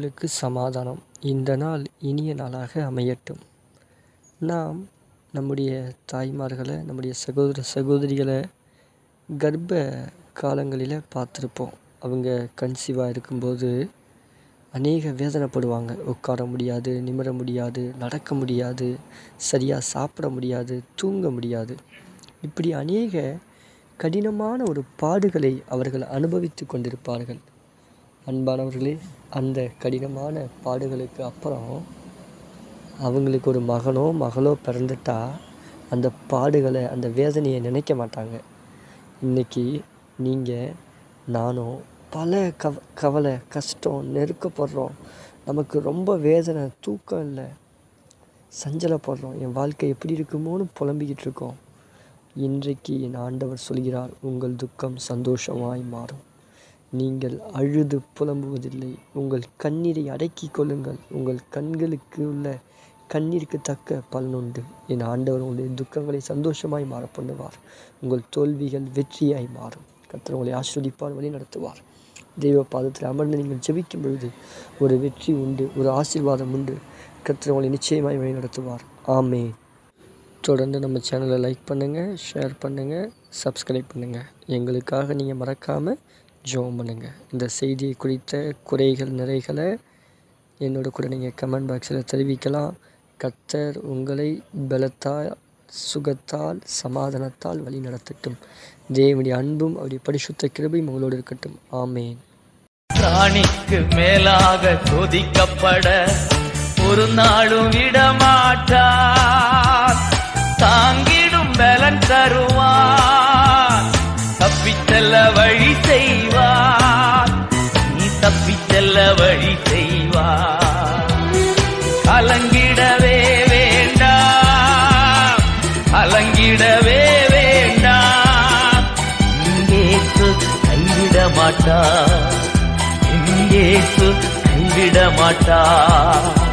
உங்களுக்கு சமாதானம் இந்த நாள் இனிய நாளாக அமையட்டும் நாம் நம்முடைய தாய்மார்களை நம்முடைய சகோதர சகோதரிகளை கர்ப்ப காலங்களில் பார்த்துருப்போம் அவங்க கன்சீவாக இருக்கும்போது அநேக வேதனைப்படுவாங்க உட்கார முடியாது நிமிர முடியாது நடக்க முடியாது சரியாக சாப்பிட முடியாது தூங்க முடியாது இப்படி அநேக கடினமான ஒரு பாடுகளை அவர்கள் அனுபவித்து கொண்டிருப்பார்கள் அன்பானவர்களே அந்த கடினமான பாடுகளுக்கு அப்புறம் அவங்களுக்கு ஒரு மகனோ மகளோ பிறந்துட்டா அந்த பாடுகளை அந்த வேதனையை நினைக்க மாட்டாங்க இன்றைக்கி நீங்கள் நானும் பல கவ கவலை கஷ்டம் நெருக்கப்படுறோம் நமக்கு ரொம்ப வேதனை தூக்கம் இல்லை சஞ்சலப்படுறோம் என் வாழ்க்கை எப்படி இருக்குமோன்னு புலம்பிக்கிட்டு இருக்கோம் இன்றைக்கு என் ஆண்டவர் சொல்கிறார் உங்கள் துக்கம் சந்தோஷமாய் மாறும் நீங்கள் அழுது புலம்புவதில்லை உங்கள் கண்ணீரை அடக்கிக் கொள்ளுங்கள் உங்கள் கண்களுக்கு உள்ள கண்ணீருக்கு தக்க பலனுண்டு என் ஆண்டவர் உங்களுடைய துக்கங்களை சந்தோஷமாய் மாற பண்ணுவார் உங்கள் தோல்விகள் வெற்றியாய் மாறும் கர்த்தர் உங்களை ஆஸ்வதிப்பார் வழி நடத்துவார் தெய்வ பாதத்தில் அமர்ந்து நீங்கள் ஜெபிக்கும் பொழுது ஒரு வெற்றி உண்டு ஒரு ஆசீர்வாதம் உண்டு கர்த்தர் உங்களை நிச்சயமாய் வழி நடத்துவார் ஆமே தொடர்ந்து நம்ம சேனலை லைக் பண்ணுங்கள் ஷேர் பண்ணுங்கள் சப்ஸ்கிரைப் பண்ணுங்கள் எங்களுக்காக நீங்கள் மறக்காமல் ஜோம் பண்ணுங்கள் இந்த செய்தியை குறித்த குறைகள் நிறைகளை என்னோட கூட நீங்கள் கமெண்ட் பாக்ஸில் தெரிவிக்கலாம் கர்த்தர் உங்களை பலத்தால் சுகத்தால் சமாதானத்தால் வழி நடத்தட்டும் தேவனுடைய அன்பும் அவருடைய பரிசுத்த கிருபையும் உங்களோடு இருக்கட்டும் ஆமேன் ராணிக்கு மேலாக சோதிக்கப்பட ஒரு நாளும் விடமாட்டார் தாங்கிடும் பலன் தருவார் தப்பிச்செல்ல வழி செய்வார் நீ தப்பிச்செல்ல வழி செய்வார் கலங்கிடவே வேண்டாம் கலங்கிடவே வேண்டாம் இயேசு கைவிட மாட்டார் இயேசு கைவிட மாட்டார்